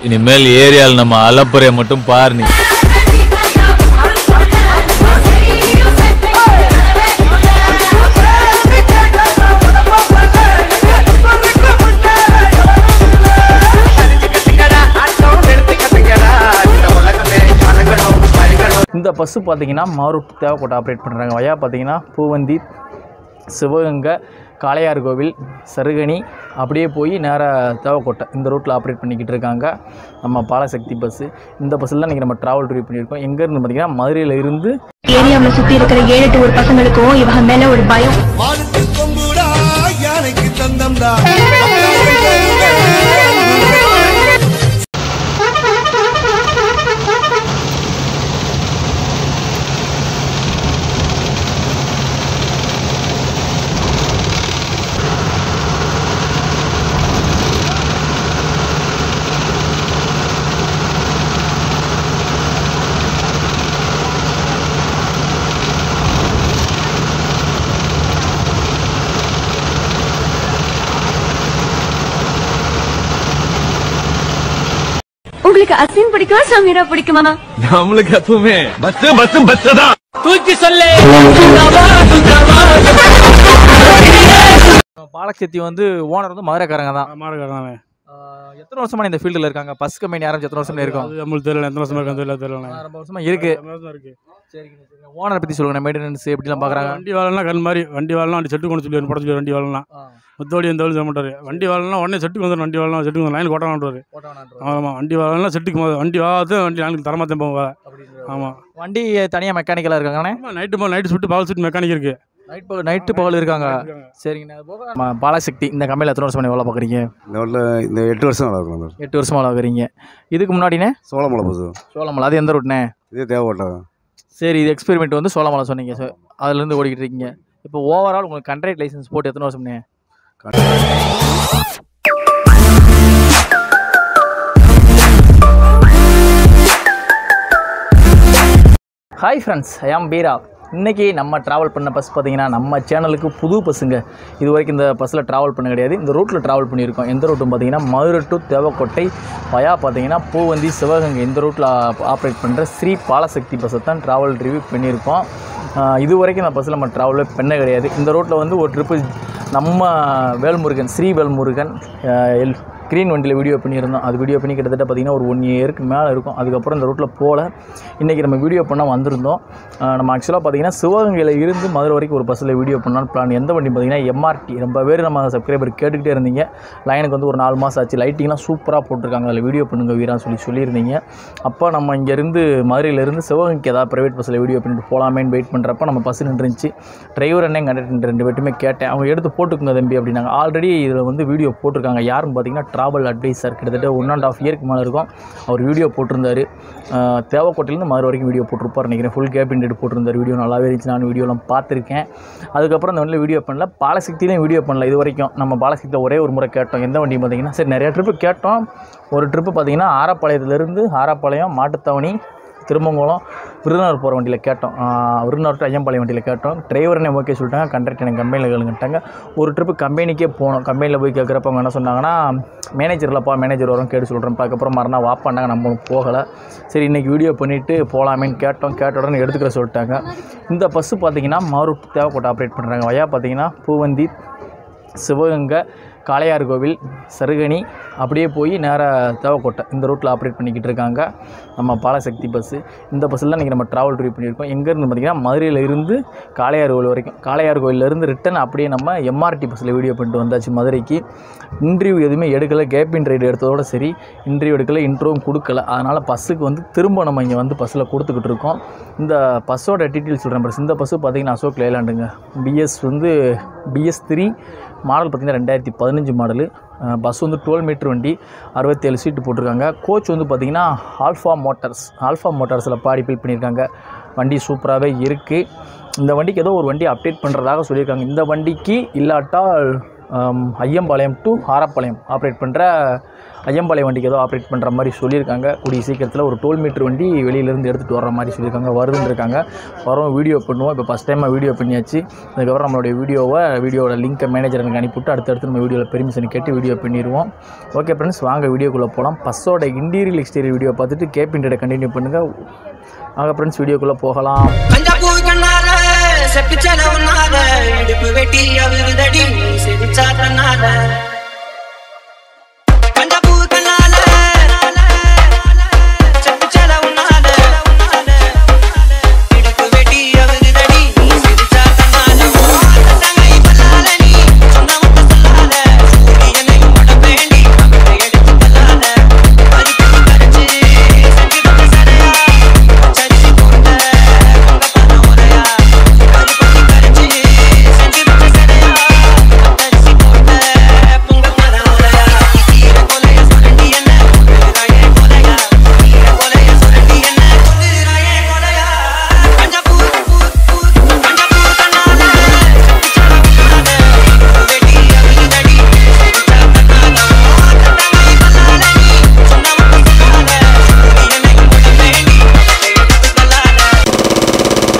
இனிமேல் ஏரியாவில் நம்ம அலப்புறையை மட்டும் பாரு நீ இந்த பஸ்ஸு பார்த்தீங்கன்னா மாரூட் தேவக்கோட்டை ஆப்ரேட் பண்ணுறாங்க வயா பார்த்தீங்கன்னா பூவந்தி சிவகங்கை காளையார் கோவில் சருகணி அப்படியே போய் நேராக தேவக்கோட்டை இந்த ரூட்டில் ஆப்ரேட் பண்ணிக்கிட்டு இருக்காங்க நம்ம பாலசக்தி பஸ்ஸு இந்த பஸ்ஸில் இன்றைக்கி நம்ம ட்ராவல் ரிவ்யூ பண்ணியிருக்கோம் எங்கேருந்து பார்த்தீங்கன்னா மதுரையில் இருந்து ஏரியாவுல சுத்தி இருக்கிற ஏழு எட்டு ஒரு பசங்களுக்கும் இவங்க மேல ஒரு பயம் மானுக்கு கொம்புடா யானைக்கு தந்தம்டா உங்களுக்கு அசின் பிடிக்குமா சமீரா பிடிக்குமா நம்மளுக்கு எப்பவுமே பஸ் பஸ் பஸ் தான் பாலசக்தி வந்து ஓனர் வந்து மதுரைக்காரங்க தான் மாடுக்காரன் ஆஹ் எத்தனை வருஷமா இந்த ஃபீல்டில் இருக்காங்க பஸ் கம்பெனி ஆரம்பிச்சு எத்தனை வருஷம் இருக்கும் அது நம்மளுக்கு தெரியல எத்தனை வருஷமா இருக்கு தெரியல தெரியல ரொம்ப வருஷமா இருக்கு இருக்கு ஓனரை பற்றி சொல்லுங்க மெயின்டெனன்ஸ் எப்படிலாம் பார்க்குறாங்க வண்டி வேலைலாம் கண் மாதிரி வண்டி வேலைலாம் அப்படி செட்டு கொண்டு சொல்லி படம் சொல்லி வண்டி வேலைலாம் முத்தோடி எந்த வேலையும் செய்ய மாட்டாரு வண்டி வேலைலாம் உடனே செட்டுக்கு வந்துடும் வண்டி வேலைலாம் செட்டுக்கு வந்து லைன் கொட்டான்றாரு ஆமாம் வண்டி வேலைலாம் செட்டுக்கு மொத- வண்டி வாத்து வண்டி லைனுக்கு தரமாத்தேன் போகும் வேலை ஆமாம் வண்டி தனியாக மெக்கானிக்கலாக இருக்காங்கண்ணே ஆமாம் நைட்டு போ நைட்டு சுட்டு பால் சுட்டு மெக்கானிக் இருக்கு நைட் பகல் நைட்டு பகல் இருக்காங்க சரிங்கண்ணா அது போக நம்ம பாலசக்தி இந்த கம்பெனியில் எத்தனை வருஷம் வேலை பார்க்குறீங்க இந்த ஊரில் இந்த எட்டு வருஷம் நல்லா இருக்கும் அந்த எட்டு வருஷமா வேலை பார்க்குறீங்க இதுக்கு முன்னாடினே சோளமலை பஸ் சோளமலை அது எந்த ரூட்னே இதே தேவைப்பட்டா சரி இது எக்ஸ்பெரிமெண்ட் வந்து சோளமலை சொன்னீங்க சார் அதுலேருந்து ஓடிக்கிட்டு இருக்கீங்க இப்போ ஓவரால் உங்களுக்கு கண்ட்ராக்ட் லைசன்ஸ் போட்டு எத்தனை வருஷம்னே ஹாய் ஃப்ரெண்ட்ஸ் ஐயாம் பீரா இன்றைக்கி நம்ம ட்ராவல் பண்ண பஸ் பார்த்தீங்கன்னா நம்ம சேனலுக்கு புது பஸ்ஸுங்க இது வரைக்கும் இந்த பஸ்ஸில் ட்ராவல் பண்ண கிடையாது இந்த ரூட்டில் ட்ராவல் பண்ணியிருக்கோம் எந்த ரூட்டும் பார்த்தீங்கன்னா மதுரை டு தேவக்கோட்டை வயா பார்த்தீங்கன்னா பூவந்தி சிவகங்கை இந்த ரூட்டில் ஆப்ரேட் பண்ணுற ஸ்ரீ பாலசக்தி பஸ்ஸை தான் ட்ராவல் ரிவ்யூ பண்ணியிருக்கோம் ஆஹ் இது வரைக்கும் இந்த பஸ்ஸில் நம்ம ட்ராவலே பண்ண கிடையாது இந்த ரூட்டில் வந்து ஒரு ட்ரிப்பு நம்ம வேல்முருகன் ஸ்ரீ வேல்முருகன் ஆஹ் எல் க்ரீன் வண்டியில் வீடியோ பண்ணியிருந்தோம் அது வீடியோ பண்ணி கிட்டத்தட்ட பார்த்திங்கன்னா ஒரு ஒன் இயருக்கு மேலே இருக்கும் அதுக்கப்புறம் இந்த ரூட்டில் போகல இன்றைக்கி நம்ம வீடியோ பண்ண வந்திருந்தோம் ஆஹ் நம்ம ஆக்சுவலாக பார்த்திங்கன்னா சிவகங்கையில் இருந்து மதுரை வரைக்கும் ஒரு பஸ்ஸில் வீடியோ பண்ணலான்னு பிளான் எந்த வண்டி பார்த்திங்கன்னா எம்ஆர்டி ரொம்ப பேர் நம்ம சப்ஸ்கிரைபர் கேட்டுக்கிட்டே இருந்தீங்க லைனுக்கு வந்து ஒரு நாலு மாதம் ஆச்சு லைட்டிங்லாம் சூப்பராக போட்டிருக்காங்க அதில் வீடியோ பண்ணுங்க வீரான்னு சொல்லி சொல்லியிருந்தீங்க அப்போ நம்ம இங்கேருந்து மதுரையிலேருந்து சிவகங்கைக்கு ஏதாவது ப்ரைவேட் பஸ்ஸில் வீடியோ பண்ணிட்டு போகலாமேன்னு வெயிட் பண்ணுறப்ப நம்ம பஸ் நின்றுச்சு டிரைவர் அண்ணன் கண்டக்டர் ரெண்டு பேட்டுமே கேட்டேன் அவங்க எடுத்து போட்டுக்குங்க தம்பி அப்படின்னாங்க ஆல்ரெடி இதில் வந்து வீடியோ போட்டிருக்காங்க யாருன்னு பார்த்தீங்கன்னா ட்ராவல் அட்வைசர் கிட்டத்தட்ட ஒன் அண்ட் ஆஃப் இயருக்கு மேலே இருக்கும் அவர் வீடியோ போட்டிருந்தாரு ஆஹ் தேவக்கோட்டையிலேருந்து மதுரை வரைக்கும் வீடியோ போட்டிருப்பார் நினைக்கிறேன் ஃபுல் கேப் இண்டட் போட்டிருந்தார் வீடியோ நல்லாவே இருந்துச்சு நான் வீடியோலாம் பார்த்துருக்கேன் அதுக்கப்புறம் இந்த வண்டியில் வீடியோ பண்ணல பாலசக்தியிலையும் வீடியோ பண்ணல இது வரைக்கும் நம்ம பாலசக்தியில் ஒரே ஒரு முறை கேட்டோம் எந்த வண்டி பார்த்தீங்கன்னா சரி நிறைய ட்ரிப்பு கேட்டோம் ஒரு ட்ரிப்பு பார்த்தீங்கன்னா ஆரப்பாளையத்துலேருந்து ஆரப்பாளையம் மாட்டுத்தாவணி திருமங்கலம் விருதுநகர் போகிற வண்டியில் கேட்டோம் ஆஹ் விருதுநகர் to ஐயம்பாளையம் வண்டியில் கேட்டோம் டிரைவர்னே ஓகே சொல்லிட்டாங்க கண்டக்டர் எனக்கு கம்பெனியில் கேளுங்கட்டாங்க ஒரு ட்ரிப்பு கம்பெனிக்கே போனோம் கம்பெனியில் போய் கேட்குறப்ப அவங்க என்ன சொன்னாங்கன்னா மேனேஜர் இல்லைப்பா மேனேஜர் வரும் கேட்டு சொல்கிறேன் அதுக்கப்புறம் மறுநாள் வாப்பாண்டாங்க நம்மளும் போகலை சரி இன்றைக்கி வீடியோ பண்ணிவிட்டு போகலாமேன்னு கேட்டோம் கேட்ட உடனே எடுத்துக்கிற சொல்லிட்டாங்க இந்த பஸ்ஸு பார்த்தீங்கன்னா மாரூட் தேவக்கோட்டை ஆப்ரேட் பண்ணுறாங்க வயா பார்த்தீங்கன்னா பூவந்தி சிவகங்கை காளையார் கோவில் சருகணி அப்படியே போய் நேராக தேவக்கோட்டை இந்த ரூட்டில் ஆப்ரேட் பண்ணிக்கிட்டு இருக்காங்க நம்ம பாலசக்தி பஸ்ஸு இந்த பஸ்ஸில் இன்றைக்கி நம்ம ட்ராவல் ரிவ்யூ பண்ணியிருக்கோம் எங்கேருந்து பார்த்தீங்கன்னா மதுரையில் இருந்து காளையார் கோவில் வரைக்கும் காளையார் கோயிலேருந்து ரிட்டன் அப்படியே நம்ம எம்ஆர்டி பஸ்ஸில் வீடியோ பண்ணிட்டு வந்தாச்சு மதுரைக்கு இன்டர்வியூ எதுவுமே எடுக்கலை கேப்பின் ரைடு எடுத்ததோட சரி இன்டர்வியூ எடுக்கலை இன்ட்ரோவும் கொடுக்கல அதனால் பஸ்ஸுக்கு வந்து திரும்ப நம்ம இங்கே வந்து பஸ்ஸில் கொடுத்துக்கிட்டு இருக்கோம் இந்த பஸ்ஸோட டீட்டெயில் சொல்கிறேன் பஸ் இந்த பஸ்ஸு பார்த்தீங்கன்னா அசோக் லேலாண்டுங்க பிஎஸ் வந்து பிஎஸ் த்ரீ மாடல் பார்த்திங்கன்னா ரெண்டாயிரத்தி பதினஞ்சு மாடலு பஸ் வந்து டுவெல் மீட்டர் வண்டி அறுபத்தேழு சீட்டு போட்டிருக்காங்க கோச் வந்து பார்த்திங்கன்னா ஆல்ஃபா மோட்டார்ஸ் ஆல்ஃபா மோட்டார்ஸில் பாடிஃபை பண்ணியிருக்காங்க வண்டி சூப்பராகவே இருக்குது இந்த வண்டிக்கு ஏதோ ஒரு வண்டி அப்டேட் பண்ணுறதாக சொல்லியிருக்காங்க இந்த வண்டிக்கு இல்லாட்டால் ஆம், ஐயம்பாளையம் டு ஆரப்பாளையம் ஆப்ரேட் பண்ணுற ஐயம்பாளையம் வண்டிக்கு ஏதோ ஆப்ரேட் பண்ணுற மாதிரி சொல்லியிருக்காங்க கூடிய சீக்கிரத்தில் ஒரு டோல் மீட்டர் வண்டி வெளியிலேருந்து எடுத்துகிட்டு வர மாதிரி சொல்லியிருக்காங்க வருதுன்னு இருக்காங்க வரோம் வீடியோ பண்ணுவோம் இப்போ ஃபஸ்ட் டைமாக வீடியோ பண்ணியாச்சு அதுக்கப்புறம் நம்மளுடைய வீடியோவை வீடியோவோட லிங்க்கை மேனேஜர் எனக்கு அனுப்பிவிட்டு அடுத்தடுத்து நம்ம வீடியோவில் பெர்மிஷன் கேட்டு வீடியோ பண்ணிடுவோம் ஓகே ஃப்ரெண்ட்ஸ் வாங்க வீடியோக்குள்ளே போகலாம் பஸ்ஸோட இன்டீரியல் எக்ஸ்டீரியர் வீடியோ பார்த்துட்டு கேபின்டை கண்டினியூ பண்ணுங்கள் வாங்க ஃப்ரெண்ட்ஸ் வீடியோக்குள்ளே போகலாம் கஞ்சப்பூ கண்ணால செப்பு செலவுனால இடுப்பு வெட்டி அவிருதடி செவிச்சாத்தனால கஞ்சப்பூ கண்ணால செப்பு செலவுனால இடுப்பு வெட்டி அவிருதடி செவிச்சாத்தனால தங்கை பல்லால நீ சொன்ன மட்டும் சொல்லாத சூரியனையும் பட வேண்டி அவளை எடுத்து தள்ளாத பறிக்கட்டி கரைச்சு செஞ்சு வந்த சடையா சரிச்சு போட்ட பொங்க பண்ண முறையா பறிக்கட்டி கரைச்சு செஞ்சு வந்த சடையா சரிச்சு போட்ட பொங்க பண்ண முறையா ஈர கொலைய சுரண்டி என்ன கொல்லுறாயே கொலையா ஈர கொலைய சுரண்டி என்ன கொல்லுறாயே கொலையா கஞ்சப்பூ கஞ்சப்பூ கண்ணால வெட்டி அவிதடி செவிச்சாத்தனால தங்கை பல்லால நீ சொன்ன மட்டும் சொல்லாத சூரியனையும் பட வேண்டி அவளை எடுத்து தள்ளாத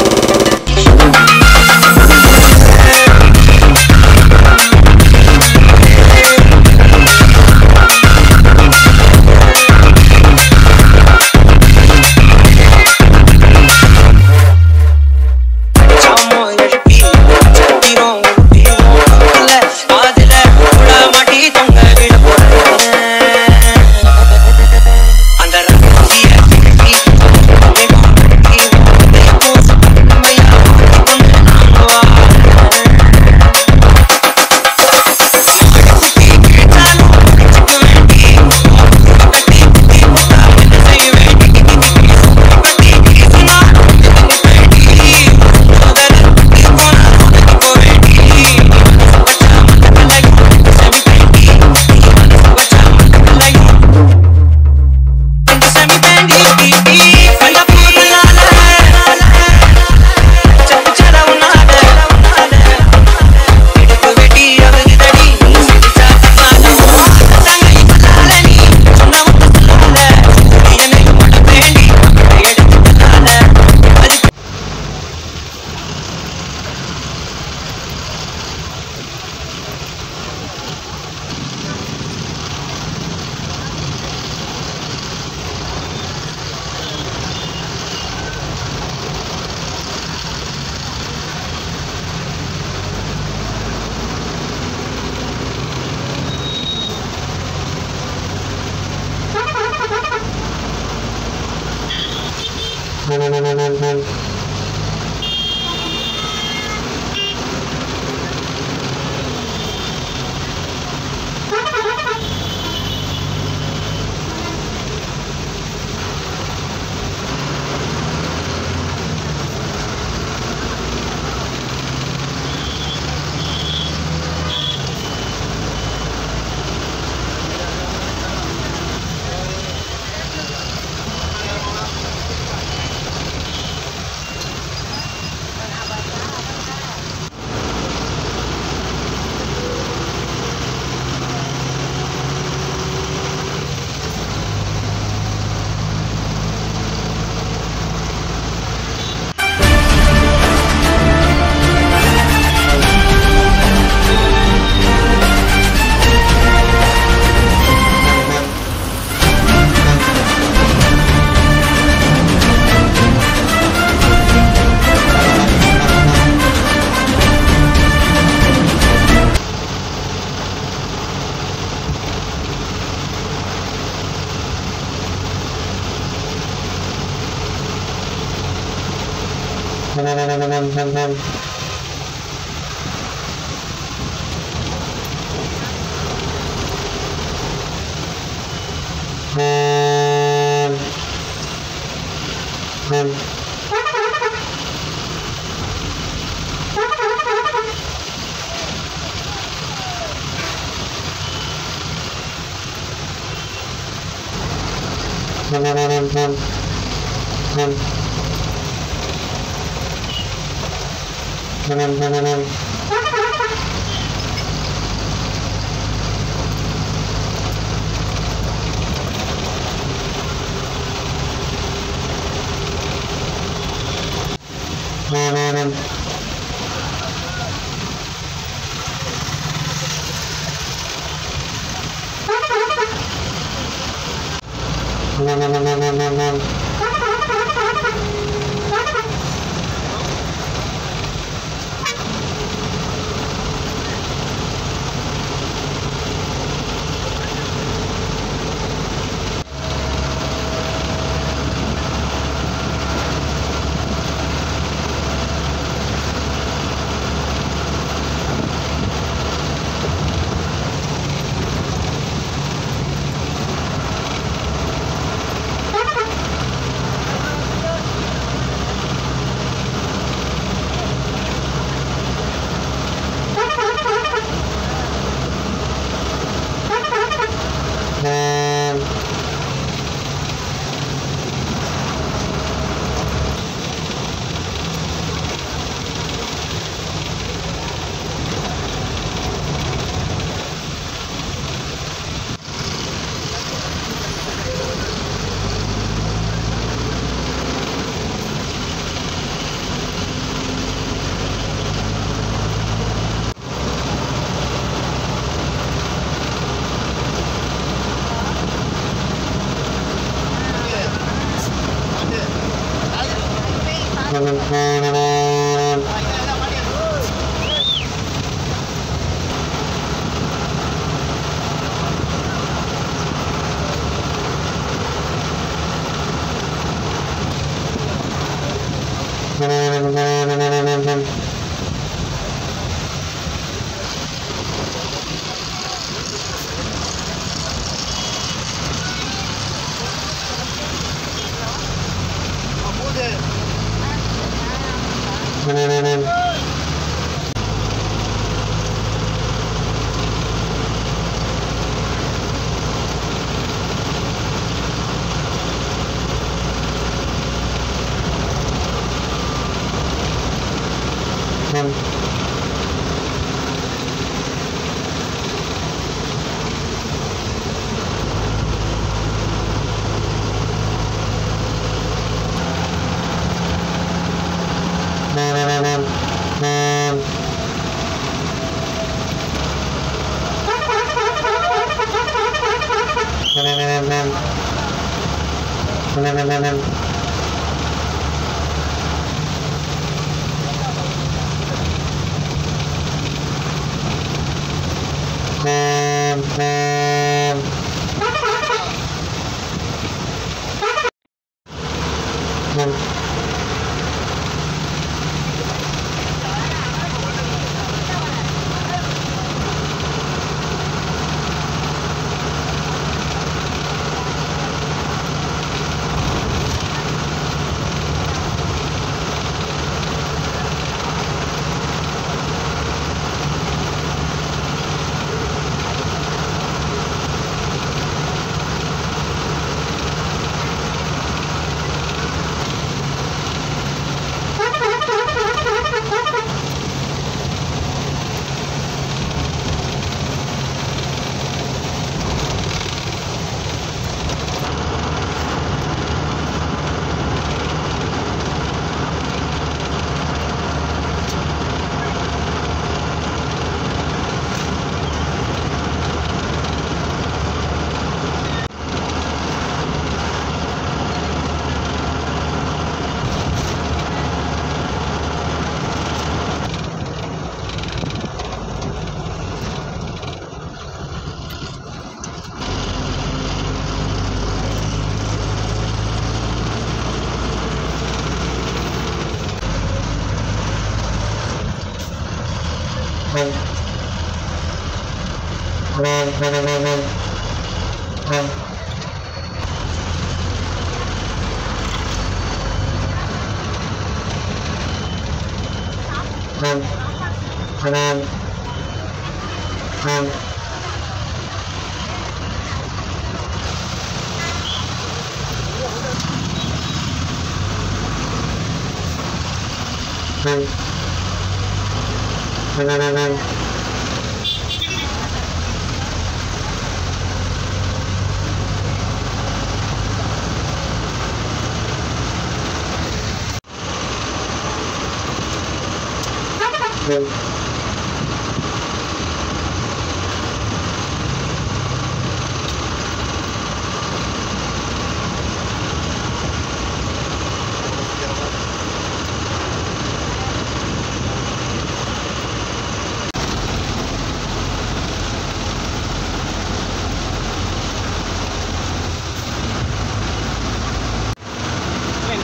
சாமோ எழுப்பி சத்திரம் ஊத்திரும் இல்ல காதுல கூட மாட்டி தொங்க விட போறேன் அந்த ரகசிய கிழக்கி தெய்வம் கட்டி தெய்வம் உண்மையா மாத்தி கொண்டு நாங்க வாழேன் மாடு குட்டி கிழிச்சாலும் அடிச்சுக்க வேண்டி கட்டி குட்டி போட்டா என்ன செய்ய வேண்டி கட்டி பேசினாலும் எதுக்கு வேண்டி முதல்ல குட்டி போனா உனக்கு போ வேண்டி மனசு வச்சா மண்டக்கலையும் செவி வேண்டி மனசு வச்சா மண்டக்கலையும் இந்த செமி வேண்டி கண்ட போதனால செப்பு செலவுனால இடுப்பு வெட்டி அவிதடி நீ சிரிச்சாத்தனால தங்கை பல்லால நீ சொன்ன மட்டும் சொல்லாத சூரியனையும் பட வேண்டி அவளை எடுத்து தள்ளாத அது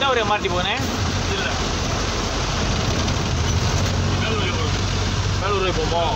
ஒரு எம்ஆர்டி போனேன் மேலூர் போவோம்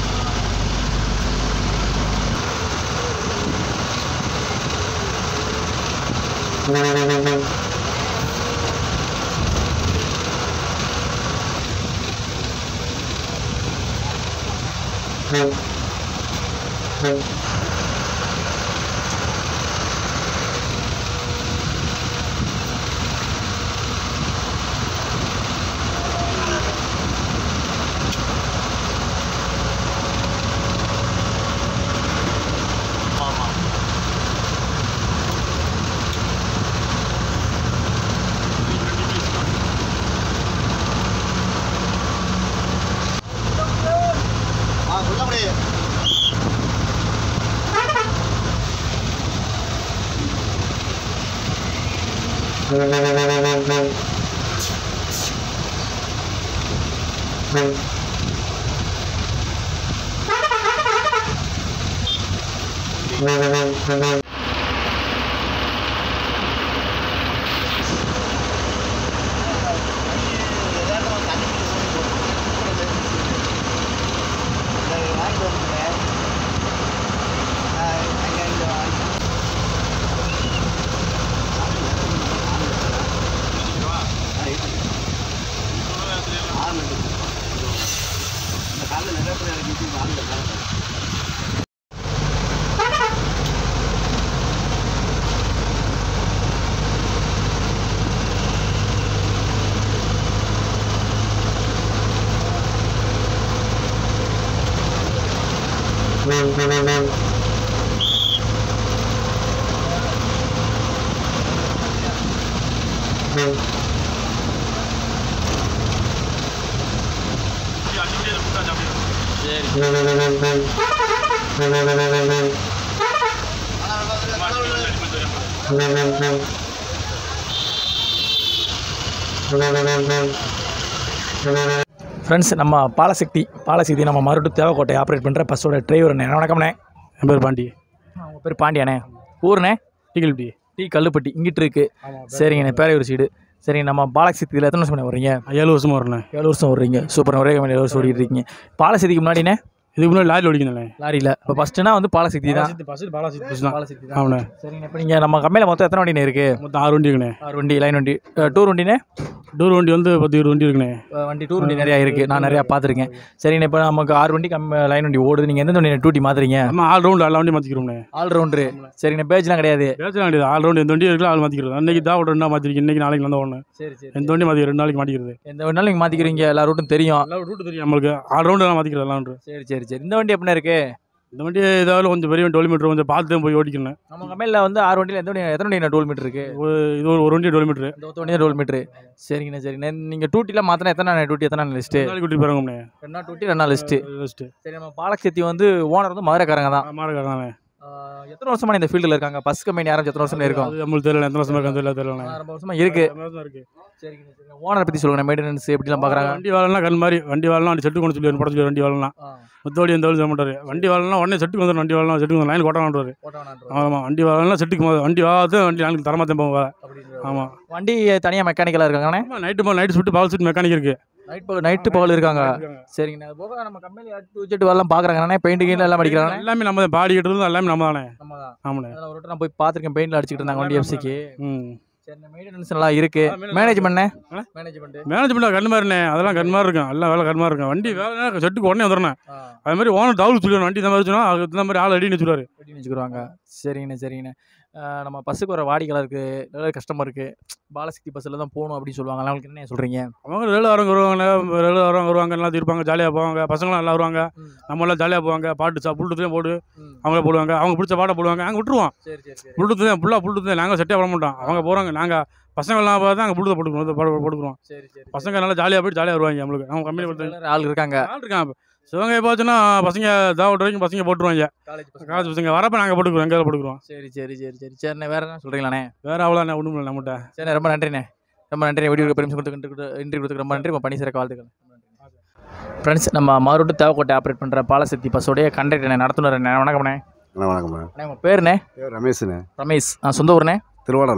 ஃப்ரெண்ட்ஸ் நம்ம பாலசக்தி பாலசக்தி நம்ம மறுபடியும் தேவக்கோட்டை ஆப்ரேட் பண்ணுற பஸ்ஸோட டிரைவர் அண்ணே வணக்கம்ண்ணே என் பேர் பாண்டி உங்கள் பேர் பாண்டியாண்ணே ஊருண்ணே டிகில்பி டீ கல்லுப்பட்டி இங்கிட்டு இருக்கு சரிங்கண்ணே பேரையூர் சைடு சரிங்க நம்ம பாலசக்தியில் எத்தனை வருஷம் பண்ண வர்றீங்க ஏழு வருஷமா வரேன் ஏழு வருஷம் வர்றீங்க சூப்பர் ஒரே கம்பெனி ஏழு வருஷம் ஓடிட்டு இருக்கீங்க பாலசக்திக்கு முன்னாடிண்ணே இதுக்கு முன்னாடி லாரியில் ஓடிக்கிறேன் லாரியில் இப்போ ஃபஸ்ட்டுனா வந்து பாலசக்தி தான் பஸ் பாலாசி பஸ் தான் பாலசக்தி தான் ஆமாண்ணே சரிங்க இப்போ நீங்கள் நம்ம கம்பெனியில் மொத்தம் எத்தனை வண்டிண்ணே இருக்குது மொத்தம் ஆறு வண்டி இருக்குண்ணே ஆறு வண்டி லைன் வண்டி டூர் வண்டினே டூர் வண்டி வந்து பத்து இருபது வண்டி இருக்குண்ணே வண்டி டூர் வண்டி நிறையா இருக்குது நான் நிறையா பார்த்துருக்கேன் சரிண்ணே இப்போ நமக்கு ஆறு வண்டி கம் லைன் வண்டி ஓடுது நீங்கள் எந்த வண்டி டூட்டி மாற்றுறீங்க நம்ம ஆல் ரவுண்டு எல்லா வண்டியும் மாற்றிக்கிறோம்ண்ணே ஆல்ரவுண்டரு சரிங்கண்ணே பேஜ்லாம் கிடையாது பேச வேண்டியது ஆல் ரவுண்டு எந்த வண்டி இருக்குல்ல ஆள் மாற்றிக்கிறது அன்னைக்கு தான் ஒரு ரெண்டு மாற்றிருக்கு இன்னைக்கு நாளைக்கு வந்து ஒன்று சரி சரி எந்த வண்டி மாற்றி ரெண்டு நாளைக்கு மாட்டிக்கிறது எந்த வேணாலும் நீங்கள் மாற்றிக்கிறீங்க எல்லா ரூட்டும் தெரியும் எல்லா ரூட்டு தெரியும் நம்மளுக்கு ஆல் ரவுண்டு எல்லாம் மாற்றிக்கிறது எல்லாம் ரூட்டு. சரி சரி சரி இந்த வண்டி எப்படிண்ணே இருக்குது இந்த வண்டி ஏதாவது கொஞ்சம் பெரிய டுவெல் மீட்டர் கொஞ்சம் பார்த்து தான் போய் ஓடிக்கணும் நம்ம கம்பெனியில் வந்து ஆறு வண்டியில் எந்த வண்டி எத்தனை வண்டி டோல் மீட்டர் இருக்குது ஒரு இது ஒரு ஒரு வண்டி டுவெல் மீட்டர் இந்த ஒத்த வண்டி டோல் மீட்ரு சரிங்கண்ணே சரிங்கண்ணே நீங்கள் டூட்டிலாம் மாற்றினா எத்தனை டியூட்டி எத்தனை லிஸ்ட்டு நாளைக்கு கூட்டி போகிறாங்கண்ணே ரெண்டு நாள் டூட்டி ரெண்டு நாள் லிஸ்ட்டு ஃபஸ்ட்டு சரி நம்ம பாலசக்தி வந்து ஓனர் வந்து மதுரைக்காரங்க தான் மாறக்காரண்ணே ஆஹ் எத்தனை வருஷமா இந்த ஃபீல்டில் இருக்காங்க பஸ் கம்பெனி ஆரம்பிச்சு எத்தனை வருஷம் இருக்கும் அது நம்மளுக்கு தெரியல எத்தனை வருஷமா இருக்கான்னு தெரியல தெரியல ரொம்ப வருஷமா இருக்கு இருக்கு சரிங்க சரிங்க ஓனரை பற்றி சொல்லுங்க மெயின்டெனன்ஸ் எப்படிலாம் பார்க்குறாங்க வண்டி வேலைலாம் கண் மாதிரி வண்டி வேலைலாம் வண்டி செட்டு கொண்டு சொல்லி படம் சொல்லி வண்டி வேலைலாம் மத்தபடி எந்த வேலையும் செய்ய மாட்டாரு வண்டி வேலைலாம் உடனே செட்டுக்கு வந்துடும் வண்டி வேலைலாம் செட்டுக்கு வந்து லைன் கொட்டான்றாரு ஆமாம் வண்டி வேலைலாம் செட்டுக்கு மொத- வண்டி வாத்து வண்டி லைனுக்கு தரமாத்தேன் போவோம் வேலை ஆமாம் வண்டி தனியாக மெக்கானிக்கலாக இருக்காங்கண்ணே ஆமாம் நைட்டு போல் நைட்டு சுட்டு பால் சீட் மெக்கானிக் இருக்கு நைட் பகல் நைட்டு பகல் இருக்காங்க சரிங்கண்ணே அது போக நம்ம கம்பெனி டூ ஜெட் வரலாம் பார்க்குறாங்கண்ணே பெயிண்டிங் எல்லாம் அடிக்கிறாங்கண்ணே எல்லாமே நம்ம தான் பாடி கட்டுறது எல்லாமே நம்ம தானே நம்ம தான் ஆமாண்ணே அதில் ஒரு நான் போய் பார்த்துருக்கேன் பெயிண்டில் அடிச்சுட்டு இருந்தாங்க வண்டி எஃப்சிக்கு ம் சரி மெயின்டெனன்ஸ் நல்லா இருக்கு மேனேஜ்மெண்ட்ண்ணே ஆ? மேனேஜ்மெண்ட் மேனேஜ்மெண்ட் கண் மாதிரிண்ணே அதெல்லாம் கண் மாதிரி இருக்கும் எல்லாம் வேலை கண் மாதிரி இருக்கும் வண்டி வேலை செட்டுக்கு உடனே வந்துடுறேன் அது மாதிரி ஓனர் தகவல் சொல்லுவார் வண்டி இந்த மாதிரி சொன்னா அதுக்கு தகுந்த மாதிரி ஆள் அடின்னு சொல்லுவார் அப்படின்னு வச்சுக்கிடுவாங்க சரிங்கண்ணே சரிங்கண்ணே ஆஹ் நம்ம பஸ்ஸுக்கு வர வாடிக்கையாளருக்கு நிறைய கஸ்டமருக்கு பாலசக்தி பஸ்ஸில் தான் போகணும் அப்படின்னு சொல்லுவாங்க அவங்களுக்கு என்ன சொல்கிறீங்க அவங்க ரேலு வரவங்க வருவாங்க ரேலு வரவங்க வருவாங்க எல்லாம் இருப்பாங்க ஜாலியாக போவாங்க பசங்களாம் எல்லாம் வருவாங்க ம். நம்ம எல்லாம் ஜாலியாக போவாங்க பாட்டு சா புல்லுத்தையும் போடு அவங்களே போடுவாங்க அவங்க பிடிச்ச பாட்டை போடுவாங்க அங்கே விட்டுருவோம் சரி சரி சரி புல்லுத்து தான் ஃபுல்லாக புல்லுத்து தான் நாங்கள் செட்டே பண்ண மாட்டோம் அவங்க போகிறாங்க நாங்கள் பசங்கள்லாம் பார்த்து அங்கே புல்லுத்தை போட்டுக்கிறோம் பாட்டு போட்டுக்கிறோம் சரி சரி பசங்க நல்லா ஜாலியாக போயிட்டு ஜாலியாக வருவாங்க நம்மளுக்கு நம்ம கம்பெனி பொறுத்த பசங்க ஆள் இருக்காங்க ஆள் இருக்கான் சிவகங்கை போச்சுன்னா பசங்க தாவட்டு வரைக்கும் பசங்க போட்டுருவாங்க காலேஜ் காலேஜ் பசங்க வரப்ப நாங்கள் போட்டுக்கிறோம் எங்கே போட்டுக்கிறோம் சரி சரி சரி சரி சரிண்ணே வேற என்ன சொல்கிறீங்களாண்ணே வேற அவ்வளோ ஒன்றும் இல்லை நம்மகிட்ட சரிண்ணே ரொம்ப நன்றிண்ணே ரொம்ப நன்றி வீடியோ பெருமிஷன் கொடுத்து இன்டர்வியூ கொடுத்துக்கு ரொம்ப நன்றி இப்போ பண்ணி சிறக்க வாழ்த்துக்கள் ஃப்ரெண்ட்ஸ் நம்ம மாரோட்டு தேவக்கோட்டை ஆப்ரேட் பண்ணுற பாலசக்தி பஸ்ஸோடைய கண்டக்டர் நடத்துனர் அண்ணே வணக்கம்ண்ணே அண்ணா வணக்கம்ண்ணா அண்ணே உங்கள் பேருண்ணே பேர் ரமேஷ்ண்ணே ரமேஷ் ஆ சொந்த ஊர்ண்ணே திருவாடண்ணா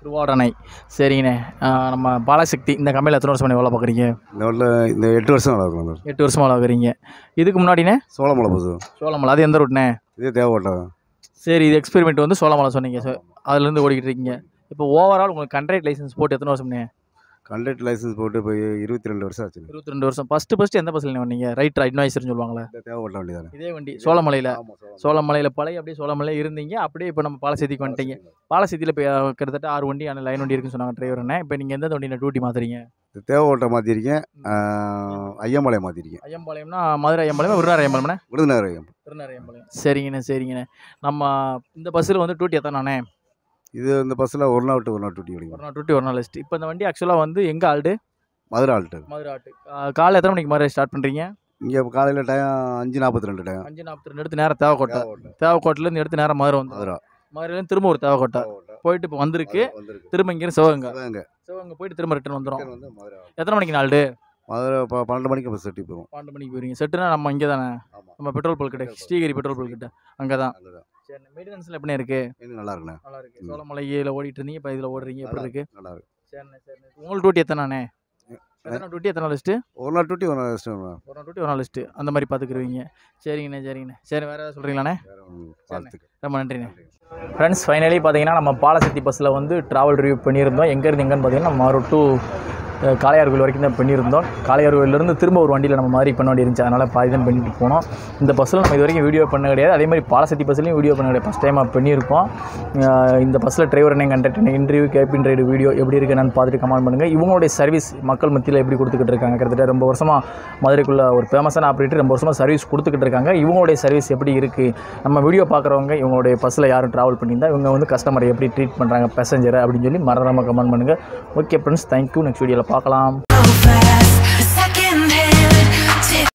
திருவாடனை சரிங்கண்ணே ஆ, நம்ம பாலசக்தி இந்த கம்பெனியில் எத்தனை வருஷம் பண்ணி வேலை பார்க்குறீங்க இந்த ஊரில் இந்த எட்டு வருஷம் நல்லா இருக்கும் அந்த எட்டு வருஷமாக வேலை பார்க்குறீங்க இதுக்கு முன்னாடிண்ணே சோளமலை புது சோளமலை அது எந்த ரூட்ண்ணே இதே தேவைப்பட்டா சரி இது எக்ஸ்பெரிமெண்ட் வந்து சோளமலை சொன்னீங்க சார் அதுலேருந்து ஓடிக்கிட்டு இருக்கீங்க இப்போ ஓவரால் உங்களுக்கு கண்ட்ராக்ட் லைசன்ஸ் போட்டு எத்தனை வருஷம்ண்ணே கண்டக்ட் லைசன்ஸ் போட்டு போய் இருபத்தி ரெண்டு வருஷம் ஆச்சு இருபத்தி ரெண்டு வருஷம் ஃபஸ்ட்டு ஃபஸ்ட்டு எந்த பஸ்ஸில் வந்தீங்க ரைட் அட்வைசர்னு சொல்லுவாங்களே இந்த தேவைப்பட்ட வண்டி தானே இதே வண்டி சோளமலையில் ஆமாம் சோளம் சோளமலையில் பழைய அப்படியே சோளமலையில் இருந்தீங்க அப்படியே இப்போ நம்ம பாலசேத்திக்கு வந்துட்டீங்க பாலசேத்தியில் இப்போ கிட்டத்தட்ட ஆறு வண்டி ஆனால் லைன் வண்டி இருக்குன்னு சொன்னாங்க டிரைவர் அண்ணே இப்போ நீங்கள் எந்த வண்டியில் டியூட்டி மாத்துறீங்க இந்த தேவைப்பட்ட மாற்றிருக்கேன் ஐயம்பாளையம் மாற்றிருக்கேன் ஐயம்பாளையம்னா மதுரை ஐயம்பாளையம் விருதுநகர் ஐயம்பாளையம்ண்ணே விருதுநகர் ஐயம் விருதுநகர் ஐயம்பாளையம் சரிங்கண்ணே சரிங்கண்ணே நம்ம இந்த பஸ்ஸில் வந்து டியூட்டி எத்தனை இது இந்த பஸ்ஸில் ஒரு நாள் விட்டு ஒரு நாள் டூட்டி ஒரு கிடைக்கும் நாள் டியூட்டி ஒரு நாள் லிஸ்ட் இப்போ இந்த வண்டி ஆக்சுவலாக வந்து எங்கே ஆல்டு மதுரை ஆல்ட்டு மதுரை ஆட்டு காலை எத்தனை மணிக்கு மாதிரி ஸ்டார்ட் பண்ணுறீங்க இங்கே காலையில் டைம் அஞ்சு நாற்பத்தி ரெண்டு டைம் அஞ்சு நாற்பத்தி ரெண்டு எடுத்து நேரம் தேவைக்கோட்டை தேவைக்கோட்டிலேருந்து எடுத்து நேரம் மதுரை வந்து மதுரை மதுரையிலேருந்து திரும்ப ஒரு தேவைக்கோட்டை போயிட்டு இப்போ வந்திருக்கு வந்திருக்கு திரும்ப இங்கேருந்து சிவகங்கை சிவகங்கை. சிவகங்கை போயிட்டு திரும்ப ரிட்டர்ன் வந்துடும் வந்து மதுரை எத்தனை மணிக்கு நாள் மதுரை ப- பன்னெண்டு மணிக்கு பஸ் செட்டி போயிடும் பன்னெண்டு மணிக்கு போயிருங்க செட்டுனா நம்ம இங்கே தானே ஆமாம் நம்ம பெட்ரோல் பங்க் கிட்ட ஸ்ரீகிரி பெட்ரோல் பங்க் கிட்ட அங்கே தான் அங்கே தான் சரி மெயின்டெனன்ஸில் எப்படி இருக்கு இன்னும் நல்லா இருக்குண்ணே நல்லா இருக்கு சோளமலையில் ஓடிட்டு இருந்தீங்க இப்போ இதில் ஓடுறீங்க எப்படி இருக்கு நல்லா இருக்கு சரிண்ணே சரிண்ணே உங்களுக்கு டியூட்டி எத்தனை எத்தனை டியூட்டி எத்தனை லிஸ்ட்டு ஒரு நாள் டூட்டி ஒரு நாள் ரெஸ்ட் ஒரு நாள் டியூட்டி ஒரு நாள் லிஸ்ட்டு அந்த மாதிரி பார்த்துக்குருவீங்க சரிங்கண்ணே சரிங்கண்ணே சரி வேறு ஏதாவது சொல்கிறீங்களாண்ணே வேற ஒன்றும் வாழ்த்துக்கு ரொம்ப நன்றிண்ணே ஃப்ரெண்ட்ஸ் ஃபைனலி பார்த்தீங்கன்னா நம்ம பாலசக்தி பஸ்ஸில் வந்து ட்ராவல் ரிவ்யூ பண்ணியிருந்தோம் எங்கேருந்து எங்கன்னு பார்த்தீங்கன்னா நம்ம மறு டு காளையார்கோவில் வரைக்கும் தான் பண்ணியிருந்தோம் காளையார்கோவிலேருந்து திரும்ப ஒரு வண்டியில் நம்ம மாதிரி பண்ண வேண்டி இருந்துச்சு அதனால் பாதி தான் பண்ணிட்டு போனோம் இந்த பஸ்ஸில் நம்ம இது வரைக்கும் வீடியோ பண்ண கிடையாது அதே மாதிரி பாலசக்தி பஸ்லையும் வீடியோ பண்ண கிடையாது ஃபஸ்ட் டைமாக பண்ணியிருக்கோம் அஹ் இந்த பஸ்ஸில் டிரைவர் என்ன கண்டக்ட் என்ன இன்டர்வியூ கேபின் ரைடு வீடியோ எப்படி இருக்கு என்னன்னு பார்த்துட்டு கமெண்ட் பண்ணுங்கள் இவங்களுடைய சர்வீஸ் மக்கள் மத்தியில் எப்படி கொடுத்துக்கிட்டு இருக்காங்க கிட்டத்தட்ட ரொம்ப வருஷமாக மதுரைக்குள்ளே ஒரு ஃபேமஸான ஆப்ரேட்டர் ரொம்ப வருஷமாக சர்வீஸ் கொடுத்துக்கிட்டு இருக்காங்க இவங்களுடைய சர்வீஸ் எப்படி இருக்குது நம்ம வீடியோ பார்க்குறவங்க இவங்களுடைய பஸ்ஸில் யாரும் ட்ராவல் பண்ணியிருந்தா இவங்க வந்து கஸ்டமரை எப்படி ட்ரீட் பண்ணுறாங்க பேசஞ்சரை அப்படின்னு சொல்லி மறந்துடாமல் கமெண்ட் பண்ணுங்கள் ஓகே ஃப்ரெண்ட்ஸ் தேங்க்யூ நெக்ஸ்ட் வீடியோவில் பார்க்கலாம்